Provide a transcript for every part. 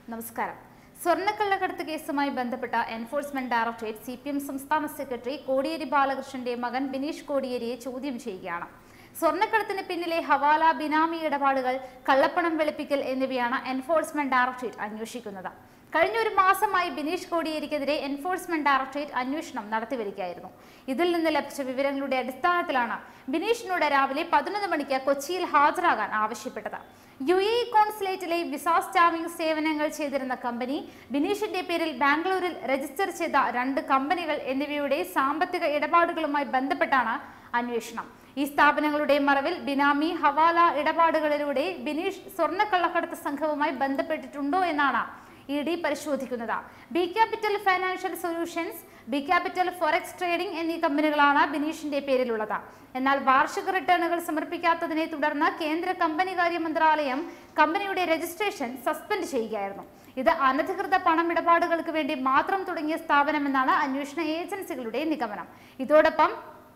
നമസ്കാരം സ്വർണ്ണക്കള്ളക്കടത്ത് കേസുമായി ബന്ധപ്പെട്ട enforcement directorate C P M സംസ്ഥാന സെക്രട്ടറി കോടിയേരി ബാലകൃഷ്ണന്റെ മകൻ ബിനീഷ് കോടിയേരിയെ ചോദ്യം ചെയ്യുകയാണ് സ്വർണ്ണക്കടത്തിന് പിന്നിലെ ഹവാല ബിനാമി ഇടപാടുകൾ കള്ളപ്പണം വെളുപ്പിക്കൽ എന്നിവയാണ് എൻഫോഴ്സ്മെന്റ് ഡയറക്ടറേറ്റ് അന്വേഷിക്കുന്നത് കഴിഞ്ഞ ഒരു മാസമായി ബിനീഷ് കോടിയേരിക്കെതിരെ എൻഫോഴ്സ്മെന്റ് ഡയറക്ടറേറ്റ് അന്വേഷണം നടത്തിവരികയായിരുന്നു ഇതിൽ നിന്ന് ലഭിച്ച വിവരങ്ങളുടെ അടിസ്ഥാനത്തിലാണ് ബിനീഷിനോട് രാവിലെ പതിനൊന്ന് മണിക്ക് കൊച്ചിയിൽ ഹാജരാകാൻ ആവശ്യപ്പെട്ടത് യു എ കോൺസുലേറ്റിലെ വിസ സ്റ്റാമ്പിംഗ് സേവനങ്ങൾ ചെയ്തിരുന്ന കമ്പനി ബിനീഷിന്റെ പേരിൽ ബാംഗ്ലൂരിൽ രജിസ്റ്റർ ചെയ്ത രണ്ട് കമ്പനികൾ എന്നിവയുടെ സാമ്പത്തിക ഇടപാടുകളുമായി ബന്ധപ്പെട്ടാണ് അന്വേഷണം ഈ സ്ഥാപനങ്ങളുടെ മറവിൽ ബിനാമി ഹവാല ഇടപാടുകളിലൂടെ ബിനീഷ് സ്വർണ്ണക്കള്ളക്കടത്ത് സംഘവുമായി ബന്ധപ്പെട്ടിട്ടുണ്ടോ എന്നാണ് ഇ ഡി പരിശോധിക്കുന്നത് B capital financial solutions B capital forex trading എന്നീ കമ്പനികളാണ് ബിനീഷിന്റെ പേരിലുള്ളത് എന്നാൽ വാർഷിക റിട്ടേണുകൾ സമർപ്പിക്കാത്തതിനെ തുടർന്ന് കേന്ദ്ര കമ്പനികാര്യ മന്ത്രാലയം കമ്പനിയുടെ രജിസ്ട്രേഷൻ സസ്പെൻഡ് ചെയ്യുകയായിരുന്നു ഇത് അനധികൃത പണമിടപാടുകൾക്ക് വേണ്ടി മാത്രം തുടങ്ങിയ സ്ഥാപനമെന്നാണ് അന്വേഷണ ഏജൻസികളുടെ നിഗമനം ഇതോടൊപ്പം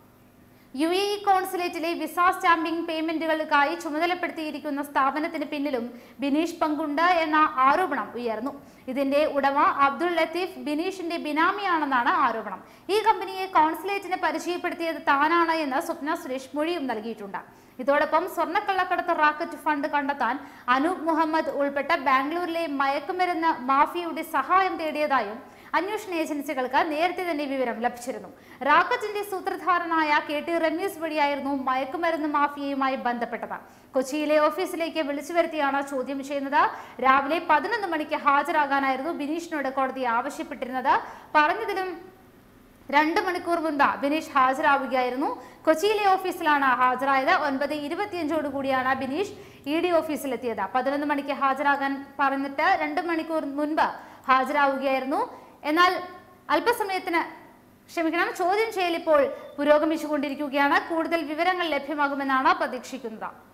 യു എ ഇ കോൺസുലേറ്റിലെ വിസ സ്റ്റാമ്പിംഗ് പേയ്മെന്റുകൾക്കായി ചുമതലപ്പെടുത്തിയിരിക്കുന്ന സ്ഥാപനത്തിന് പിന്നിലും ബിനീഷ് പങ്കുണ്ട് എന്ന ആരോപണം ഉയർന്നു ഇതിന്റെ ഉടമ അബ്ദുൾ ലത്തീഫ് ബിനീഷിന്റെ ബിനാമിയാണെന്നാണ് ആരോപണം ഈ കമ്പനിയെ കോൺസുലേറ്റിന് പരിചയപ്പെടുത്തിയത് താനാണ് എന്ന് സ്വപ്ന സുരേഷ് മൊഴിയും നൽകിയിട്ടുണ്ട് ഇതോടൊപ്പം സ്വർണ്ണക്കള്ളക്കടത്ത് റാക്കറ്റ് ഫണ്ട് കണ്ടെത്താൻ അനൂപ് മുഹമ്മദ് ഉൾപ്പെട്ട ബാംഗ്ലൂരിലെ മയക്കുമരുന്ന് മാഫിയയുടെ സഹായം തേടിയതായും അന്വേഷണ ഏജൻസികൾക്ക് നേരത്തെ തന്നെ വിവരം ലഭിച്ചിരുന്നു റാക്കറ്റിന്റെ സൂത്രധാരനായ കെ ടി റമീസ് വഴിയായിരുന്നു മയക്കുമരുന്ന് മാഫിയയുമായി ബന്ധപ്പെട്ടത് കൊച്ചിയിലെ ഓഫീസിലേക്ക് വിളിച്ചു വരുത്തിയാണ് ചോദ്യം ചെയ്യുന്നത് രാവിലെ പതിനൊന്ന് മണിക്ക് ഹാജരാകാനായിരുന്നു ബിനീഷിനോട് കോടതി ആവശ്യപ്പെട്ടിരുന്നത് പറഞ്ഞതിലും രണ്ട് മണിക്കൂർ മുൻപ് ബിനീഷ് ഹാജരാവുകയായിരുന്നു കൊച്ചിയിലെ ഓഫീസിലാണ് ഹാജരായത് ഒൻപത് ഇരുപത്തിയഞ്ചോട് കൂടിയാണ് ബിനീഷ് ഇ ഡി ഓഫീസിലെത്തിയത് പതിനൊന്ന് മണിക്ക് ഹാജരാകാൻ പറഞ്ഞിട്ട് രണ്ട് മണിക്കൂർ മുൻപ് ഹാജരാവുകയായിരുന്നു എന്നാൽ അല്പസമയത്തിന് ക്ഷമിക്കണം ചോദ്യം ചെയ്യൽ ഇപ്പോൾ പുരോഗമിച്ചുകൊണ്ടിരിക്കുകയാണ് കൂടുതൽ വിവരങ്ങൾ ലഭ്യമാകുമെന്നാണ് പ്രതീക്ഷിക്കുന്നത്